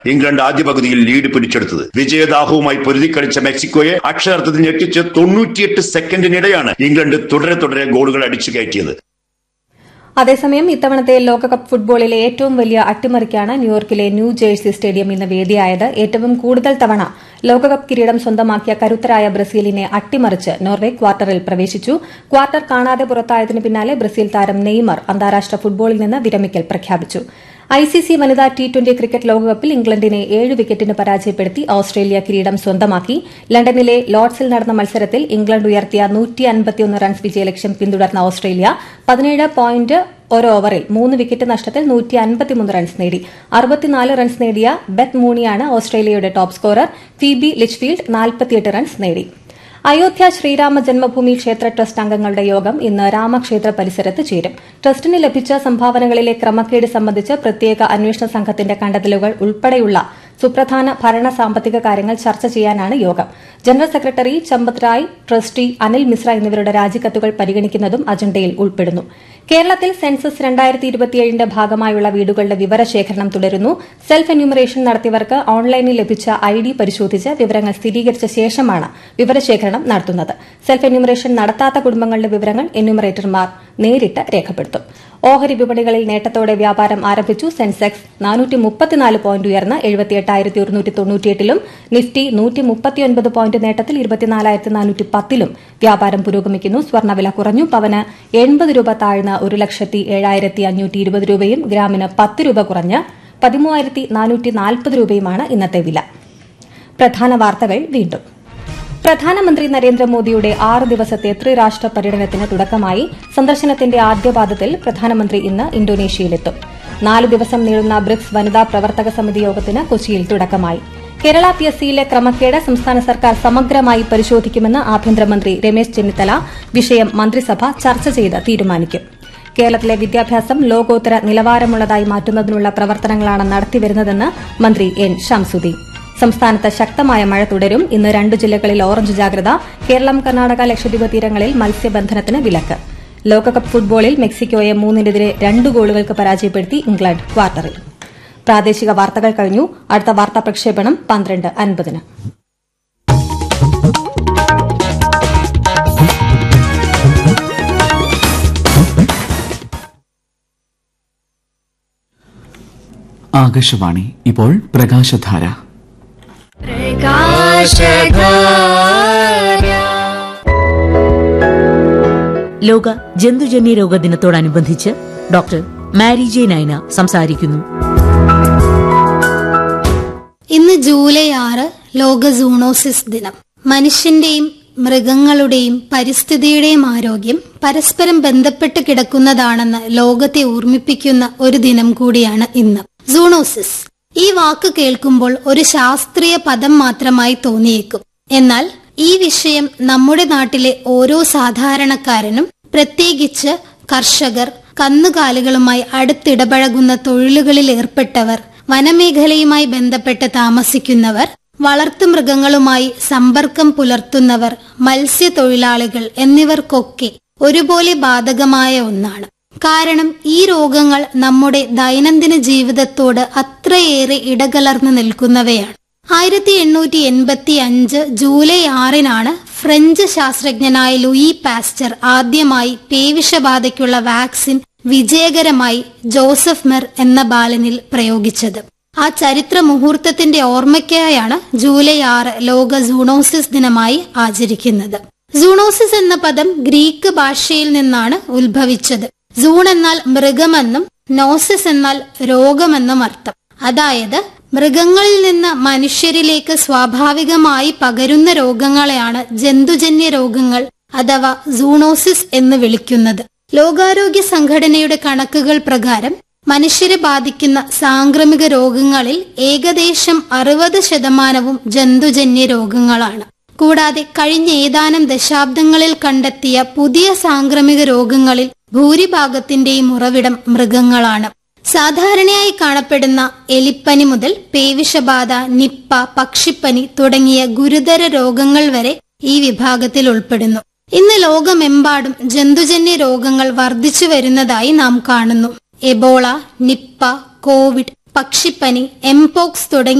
England ആദ്യ പകുതിയിൽ lead പിടിച്ചെടുത്തത് വിജയദാഹവുമായി പൊരുതിക്കളിച്ച മെക്സിക്കോയെ അക്ഷരാർത്ഥത്തിൽ ഞെട്ടിച്ച് തൊണ്ണൂറ്റിയെട്ട് സെക്കൻഡിനിടെയാണ് ഇംഗ്ലണ്ട് തുടരെ തുടരെ ഗോളുകൾ അടിച്ചു കയറ്റിയത് അതേസമയം ഇത്തവണത്തെ ലോകകപ്പ് ഫുട്ബോളിലെ ഏറ്റവും വലിയ അട്ടിമറിക്കാണ് ന്യൂയോർക്കിലെ ന്യൂ ജേഴ്സി സ്റ്റേഡിയം ഇന്ന് വേദിയായത് ഏറ്റവും കൂടുതൽ തവണ ലോകകപ്പ് കിരീടം സ്വന്തമാക്കിയ കരുത്തരായ ബ്രസീലിനെ അട്ടിമറിച്ച് നോർവെ ക്വാർട്ടറിൽ പ്രവേശിച്ചു ക്വാർട്ടർ കാണാതെ പുറത്തായതിനു പിന്നാലെ ബ്രസീൽ താരം നെയ്മർ അന്താരാഷ്ട്ര ഫുട്ബോളിൽ നിന്ന് വിരമിക്കൽ പ്രഖ്യാപിച്ചു ഐസിസി വനിതാ ടി ട്വന്റി ക്രിക്കറ്റ് ലോകകപ്പിൽ ഇംഗ്ലണ്ടിനെ ഏഴ് വിക്കറ്റിന് പരാജയപ്പെടുത്തി ഓസ്ട്രേലിയ കിരീടം സ്വന്തമാക്കി ലണ്ടനിലെ ലോർഡ്സിൽ നടന്ന മത്സരത്തിൽ ഇംഗ്ലണ്ട് ഉയർത്തിയ റൺസ് വിജയലക്ഷ്യം പിന്തുടർന്ന ഓസ്ട്രേലിയ പതിനേഴ് പോയിന്റ് ഒരു ഓവറിൽ മൂന്ന് വിക്കറ്റ് നഷ്ടത്തിൽ നൂറ്റി അൻപത്തിമൂന്ന് റൺസ് നേടി അറുപത്തിനാല് റൺസ് നേടിയ ബെത്ത് മൂണിയാണ് ഓസ്ട്രേലിയയുടെ ടോപ്പ് സ്കോറർ ഫീബി ലിച്ച്ഫീൽഡ് നാൽപ്പത്തിയെട്ട് റൺസ് നേടി അയോധ്യ ശ്രീരാമ ജന്മഭൂമി ക്ഷേത്ര ട്രസ്റ്റ് അംഗങ്ങളുടെ യോഗം ഇന്ന് രാമക്ഷേത്ര പരിസരത്ത് ചേരും ട്രസ്റ്റിന് ലഭിച്ച സംഭാവനകളിലെ ക്രമക്കേട് സംബന്ധിച്ച് പ്രത്യേക അന്വേഷണ സംഘത്തിന്റെ കണ്ടെത്തലുകൾ ഉൾപ്പെടെയുള്ള സുപ്രധാന ഭരണ സാമ്പത്തിക കാര്യങ്ങൾ ചർച്ച ചെയ്യാനാണ് യോഗം general secretary Champat Rai trustee Anil Mishra എന്നിവരുടെ രാജിക്കത്തുകൾ പരിഗണിക്കുന്നതും അജണ്ടയിൽ ഉൾപ്പെടുന്നു കേരളത്തിൽ സെൻസസ് രണ്ടായിരത്തി ഇരുപത്തിയേഴിന്റെ ഭാഗമായുള്ള വീടുകളുടെ വിവരശേഖരണം തുടരുന്നു സെൽഫ് എന്യൂമറേഷൻ നടത്തിയവർക്ക് ഓൺലൈനിൽ ലഭിച്ച ഐ ഡി പരിശോധിച്ച് വിവരങ്ങൾ സ്ഥിരീകരിച്ച ശേഷമാണ് വിവരശേഖരണം നടത്തുന്നത് സെൽഫ് എന്യൂമറേഷൻ നടത്താത്ത കുടുംബങ്ങളുടെ വിവരങ്ങൾ എന്യൂമറേറ്റർമാർ നേരിട്ട് രേഖപ്പെടുത്തും ഓഹരി വിപണികളിൽ നേട്ടത്തോടെ വ്യാപാരം ആരംഭിച്ചു സെൻസെക്സ് നാനൂറ്റി മുപ്പത്തിനാല് പോയിന്റ് ഉയർന്ന് എഴുപത്തിയെട്ടായിരത്തി ഒരുന്നൂറ്റി തൊണ്ണൂറ്റിയെട്ടിലും നിഫ്റ്റി നൂറ്റി മുപ്പത്തിയൊൻപത് പോയിന്റ് നേട്ടത്തിൽ ഇരുപത്തിനാലായിരത്തി നാനൂറ്റി പത്തിലും വ്യാപാരം പുരോഗമിക്കുന്നു സ്വർണ്ണവില കുറഞ്ഞു പവന് എൺപത് രൂപ താഴ്ന്ന് ഒരു ലക്ഷത്തി ഏഴായിരത്തി അഞ്ഞൂറ്റി ഇരുപത് രൂപയും ഗ്രാമിന് പത്ത് രൂപ കുറഞ്ഞ് പതിമൂവായിരത്തി നാനൂറ്റി നാൽപ്പത് രൂപയുമാണ് ഇന്നത്തെ വില പ്രധാന വാർത്തകൾ വീണ്ടും പ്രധാനമന്ത്രി നരേന്ദ്രമോദിയുടെ ആറ് ദിവസത്തെ ത്രിരാഷ്ട്ര പര്യടനത്തിന് തുടക്കമായി സന്ദർശനത്തിന്റെ ആദ്യപാദത്തിൽ പ്രധാനമന്ത്രി ഇന്ന് ഇന്തോനേഷ്യയിലെത്തും നാല് ദിവസം നീളുന്ന ബ്രിക്സ് വനിതാ പ്രവർത്തക സമിതി യോഗത്തിന് കൊച്ചിയിൽ തുടക്കമായി കേരള പി എസ് സിയിലെ ക്രമക്കേട് സംസ്ഥാന സർക്കാർ സമഗ്രമായി പരിശോധിക്കുമെന്ന് ആഭ്യന്തരമന്ത്രി രമേശ് ചെന്നിത്തല വിഷയം മന്ത്രിസഭ ചർച്ച ചെയ്ത് തീരുമാനിക്കും കേരളത്തിലെ വിദ്യാഭ്യാസം ലോകോത്തര നിലവാരമുള്ളതായി മാറ്റുന്നതിനുള്ള പ്രവർത്തനങ്ങളാണ് നടത്തിവരുന്നതെന്ന് മന്ത്രി എൻ ഷംസുദ്ദീൻ സംസ്ഥാനത്ത് ശക്തമായ മഴ തുടരും ഇന്ന് രണ്ട് ജില്ലകളിൽ ഓറഞ്ച് ജാഗ്രത കേരളം കർണാടക ലക്ഷദ്വീപ് തീരങ്ങളിൽ മത്സ്യബന്ധനത്തിന് വിലക്ക് ലോകകപ്പ് ഫുട്ബോളിൽ മെക്സിക്കോയെ മൂന്നിനെതിരെ രണ്ട് ഗോളുകൾക്ക് പരാജയപ്പെടുത്തി ഇംഗ്ലണ്ട് ക്വാർട്ടറിൽ പ്രാദേശിക വാർത്തകൾ കഴിഞ്ഞു അടുത്ത വാർത്താ പ്രക്ഷേപണം പന്ത്രണ്ട് അൻപതിന് ആകാശവാണി ഇപ്പോൾ പ്രകാശധാര ലോക ജന്തുജന്യ രോഗ ദിനത്തോടനുബന്ധിച്ച് ഡോക്ടർ മാരി ജെ നൈന സംസാരിക്കുന്നു ഇന്ന് ജൂലൈ ആറ് ലോക സൂണോസിസ് ദിനം മനുഷ്യന്റെയും മൃഗങ്ങളുടെയും പരിസ്ഥിതിയുടെയും ആരോഗ്യം പരസ്പരം ബന്ധപ്പെട്ട് കിടക്കുന്നതാണെന്ന് ലോകത്തെ ഓർമ്മിപ്പിക്കുന്ന ഒരു ദിനം കൂടിയാണ് ഇന്ന് സൂണോസിസ് ഈ വാക്ക് കേൾക്കുമ്പോൾ ഒരു ശാസ്ത്രീയ പദം മാത്രമായി തോന്നിയേക്കും എന്നാൽ ഈ വിഷയം നമ്മുടെ നാട്ടിലെ ഓരോ സാധാരണക്കാരനും പ്രത്യേകിച്ച് കർഷകർ കന്നുകാലികളുമായി അടുത്തിടപഴകുന്ന തൊഴിലുകളിൽ ഏർപ്പെട്ടവർ വനമേഖലയുമായി ബന്ധപ്പെട്ട് താമസിക്കുന്നവർ വളർത്തുമൃഗങ്ങളുമായി സമ്പർക്കം പുലർത്തുന്നവർ മത്സ്യത്തൊഴിലാളികൾ എന്നിവർക്കൊക്കെ ഒരുപോലെ ബാധകമായ ഒന്നാണ് കാരണം ഈ രോഗങ്ങൾ നമ്മുടെ ദൈനംദിന ജീവിതത്തോട് അത്രയേറെ ഇടകലർന്നു നിൽക്കുന്നവയാണ് ആയിരത്തി എണ്ണൂറ്റി എൺപത്തി അഞ്ച് ജൂലൈ ആറിനാണ് ഫ്രഞ്ച് ശാസ്ത്രജ്ഞനായ ലൂയി പാസ്റ്റർ ആദ്യമായി പേവിഷബാധയ്ക്കുള്ള വാക്സിൻ വിജയകരമായി ജോസഫ് മെർ എന്ന ബാലനിൽ പ്രയോഗിച്ചത് ആ ചരിത്ര മുഹൂർത്തത്തിന്റെ ഓർമ്മയ്ക്കായാണ് ജൂലൈ ആറ് ലോക സൂണോസിസ് ദിനമായി ആചരിക്കുന്നത് സൂണോസിസ് എന്ന പദം ഗ്രീക്ക് ഭാഷയിൽ നിന്നാണ് ഉത്ഭവിച്ചത് സൂൺ എന്നാൽ മൃഗമെന്നും നോസിസ് എന്നാൽ രോഗമെന്നും അർത്ഥം അതായത് മൃഗങ്ങളിൽ നിന്ന് മനുഷ്യരിലേക്ക് സ്വാഭാവികമായി പകരുന്ന രോഗങ്ങളെയാണ് ജന്തുജന്യ രോഗങ്ങൾ അഥവാ സൂണോസിസ് എന്ന് വിളിക്കുന്നത് ലോകാരോഗ്യ സംഘടനയുടെ കണക്കുകൾ പ്രകാരം മനുഷ്യരെ ബാധിക്കുന്ന സാംക്രമിക രോഗങ്ങളിൽ ഏകദേശം അറുപത് ശതമാനവും ജന്തുജന്യ രോഗങ്ങളാണ് കൂടാതെ കഴിഞ്ഞ ഏതാനും ദശാബ്ദങ്ങളിൽ കണ്ടെത്തിയ പുതിയ സാംക്രമിക രോഗങ്ങളിൽ ഭൂരിഭാഗത്തിന്റെയും ഉറവിടം മൃഗങ്ങളാണ് സാധാരണയായി കാണപ്പെടുന്ന എലിപ്പനി മുതൽ പേവിഷബാധ നിപ്പ പക്ഷിപ്പനി തുടങ്ങിയ ഗുരുതര രോഗങ്ങൾ വരെ ഈ വിഭാഗത്തിൽ ഉൾപ്പെടുന്നു ഇന്ന് ലോകമെമ്പാടും ജന്തുജന്യ രോഗങ്ങൾ വർദ്ധിച്ചു വരുന്നതായി നാം കാണുന്നു എബോള നിപ്പ കോവിഡ് പക്ഷിപ്പനി എംപോക്സ് തുടങ്ങി